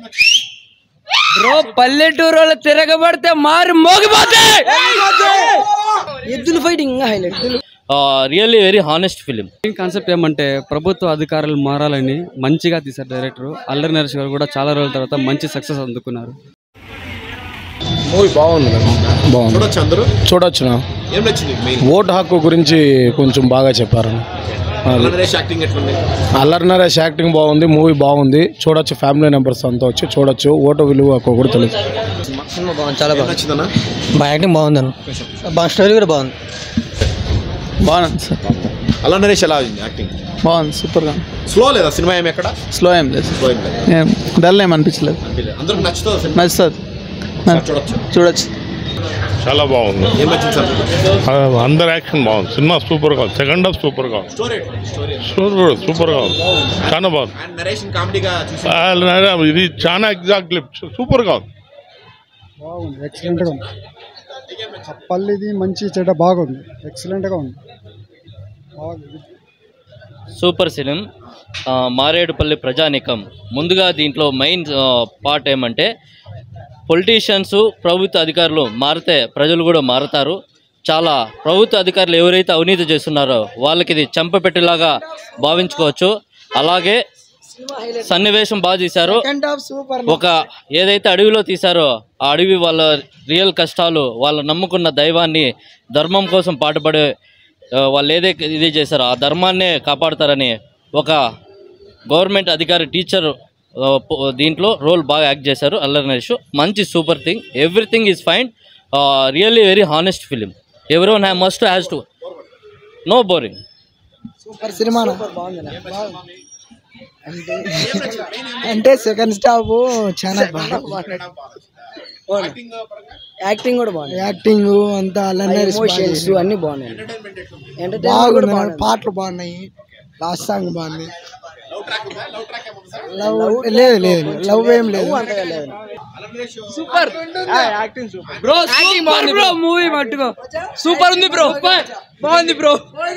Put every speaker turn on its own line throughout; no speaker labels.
Bro పల్లెటూరు వాళ్ళు తిరగబడితే మారి మోగిపోతే ఎద్దులు ఫైటింగ్ ఇంకా highlight
really very honest film
main concept ఏమంటే ప్రభుత్వ అధికారులు మారాలని మంచిగా తీశారు డైరెక్టర్ అల్లరి నరేష్ గారు కూడా చాలా రోజుల తర్వాత మంచి సక్సెస్ అందుకున్నారు
మూవీ బాగుంది బాగుంది
చూడొచ్చు అందరూ
చూడొచ్చు నా.
ఏం నచ్చింది మెయిన్
ఓటు హక్కు గురించి కొంచెం బాగా చెప్పారు అది.
నరేష్ యాక్టింగ్ ఎట్లుంది
అల్లరి నరేష్ యాక్టింగ్ బాగుంది మూవీ బాగుంది చూడొచ్చు ఫ్యామిలీ మెంబర్స్ అంతా వచ్చి చూడొచ్చు ఓటు విలువ హక్కు కూడా తెలుసు
సినిమా బాగుంది చాలా
ఏం
బాగుంది
నచ్చిందన్న
బాగా యాక్టింగ్ బాగుంది అన్న బాగా స్టోరీ కూడా బాగుంది
బాగుంది సార్
అలా నరేష్ ఎలా ఉంది యాక్టింగ్
బాగుంది సూపర్గా
స్లో లేదా సినిమా ఏమి ఎక్కడ
స్లో ఏం లేదు
స్లో ఏం లేదు
ఏం డల్ ఏం అనిపించలేదు
అందరికి నచ్చుతుంది సినిమా
నచ్చుతుంది
చూడొచ్చు
చూడొచ్చు
చాలా బాగుంది
ఏం నచ్చింది సార్
ఆ, అందరి యాక్షన్ బాగుంది సినిమా సూపర్గా ఉంది సెకండ్ హాఫ్ సూపర్గా ఉంది
స్టోరీ స్టోరీ
సూపర్ సూపర్గా ఉంది చాలా బాగుంది
అండ్ నరేష్ కామెడీగా చూసి
ఆ, నాయనా, ఇది చాలా ఎగ్జాక్ట్లీ సూపర్గా ఉంది
బాగుంది ఎక్సలెంట్గా ఉంది పల్లిది మంచి చెడ్డ బాగుంది ఎక్సలెంట్గా ఉంది బాగుంది
సూపర్ ఫిలిం ఆ, మారేడుపల్లి ప్రజానికం ముందుగా దీంట్లో మెయిన్ పార్ట్ ఏమంటే పొలిటీషియన్స్ ప్రభుత్వ అధికారులు మారితే ప్రజలు కూడా మారుతారు చాలా ప్రభుత్వ అధికారులు ఎవరైతే అవినీతి చేస్తున్నారో వాళ్ళకి ఇది చెంపపెట్టేలాగా భావించుకోవచ్చు అలాగే సన్నివేశం బాగా తీశారు
సూపర్
ఒక ఏదైతే అడవిలో తీశారో ఆ అడవి వాళ్ళ రియల్ కష్టాలు వాళ్ళు నమ్ముకున్న దైవాన్ని ధర్మం కోసం పాటుపడే ఆ, వాళ్ళు ఏదైతే ఇది చేశారో ఆ ధర్మాన్నే కాపాడతారని ఒక గవర్నమెంట్ అధికారి టీచర్ ఆ, పో- దీంట్లో రోల్ బాగా యాక్ట్ చేశారు అల్లరి నరేష్ మంచి super thing everything is fine really very honest film ఎవరో హ్యా must has to no boring
super cinema అంటే సెకండ్ స్టాప్ చాలా బాగా యాక్టింగ్ కూడా బాగుంది యాక్టింగ్ అంతా ఎమోషన్స్ అన్ని బాగున్నాయి ఎంటర్టైన్మెంట్ పాటలు బాగున్నాయి లాస్ట్ సాంగ్ బాగుంది లవ్ లేదు లేదు లవ్ ఏం లేదు super acting super
bro super bro movie మట్టుకో సూపర్ ఉంది బ్రో బాగుంది బ్రో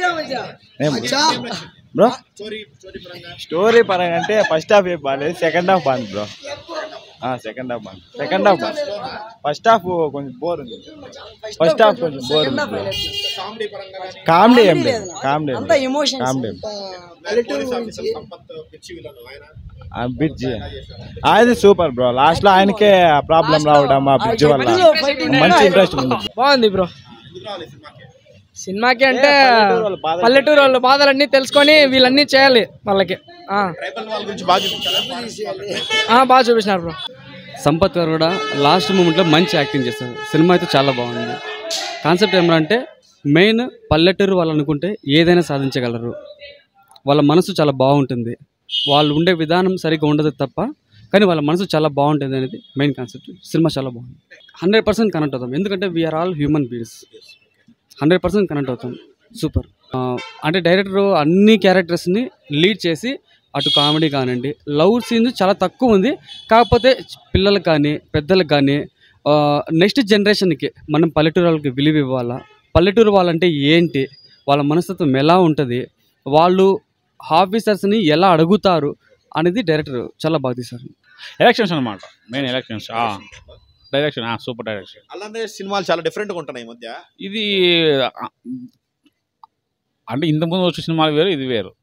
బ్రో స్టోరీ పరంగా అంటే ఫస్ట్ హాఫ్ ఏం బాగాలేదు సెకండ్ హాఫ్ బాగుంది బ్రో సెకండ్ హాఫ్ బాగుంది సెకండ్ హాఫ్ బాగుంది ఫస్ట్ హాఫ్ కొంచెం బోర్ ఉంది ఫస్ట్ హాఫ్ కొంచెం బోర్ ఉంది బ్రో కామెడీ ఏం లేదు కామెడీ
అంతా ఎమోషన్స్
కామెడీ
పల్లెటూరు గురించి
బ్రిడ్జి అది సూపర్ బ్రో లాస్ట్ లో ఆయనకే ప్రాబ్లం రావడం ఆ బ్రిడ్జ్ వల్ల మంచి ఇంట్రెస్ట్ ఉంది
బాగుంది బ్రో సినిమాకి అంటే పల్లెటూరు వాళ్ళ బాధలన్నీ తెలుసుకొని వీళ్ళన్నీ చేయాలి వాళ్ళకి ఆ. ఆ, బాగా చూపించినారు బ్రో
సంపత్ గారు కూడా లాస్ట్ మూమెంట్లో మంచి యాక్టింగ్ చేశారు సినిమా అయితే చాలా బాగుంది కాన్సెప్ట్ ఏమంటే మెయిన్ పల్లెటూరు వాళ్ళు అనుకుంటే ఏదైనా సాధించగలరు వాళ్ళ మనసు చాలా బాగుంటుంది వాళ్ళు ఉండే విధానం సరిగ్గా ఉండదు తప్ప కానీ వాళ్ళ మనసు చాలా బాగుంటుంది అనేది మెయిన్ కాన్సెప్ట్ సినిమా చాలా బాగుంది హండ్రెడ్ పర్సెంట్ కనెక్ట్ అవుతాం ఎందుకంటే we are all human beings hundred percent connect అవుతాం సూపర్ అంటే డైరెక్టర్ అన్ని క్యారెక్టర్స్ని లీడ్ చేసి అటు కామెడీ కానివ్వండి లవ్ సీన్ చాలా తక్కువ ఉంది కాకపోతే పిల్లలకు కానీ పెద్దలకు కానీ నెక్స్ట్ జనరేషన్కి మనం పల్లెటూరు వాళ్ళకి విలువ ఇవ్వాలా పల్లెటూరు వాళ్ళంటే ఏంటి వాళ్ళ మనస్తత్వం ఎలా ఉంటుంది వాళ్ళు ఆఫీసర్స్ని ఎలా అడుగుతారు అనేది డైరెక్టర్ చాలా బాగా తీశారు
ఎలక్షన్స్ అనమాట main elections direction super direction
అలా నరేష్ సినిమాలు చాలా డిఫరెంట్ గా ఉంటున్నాయి ఈ మధ్య
ఇది ఆ, అంటే ఇంతకుముందు వచ్చిన సినిమాలు వేరు ఇది వేరు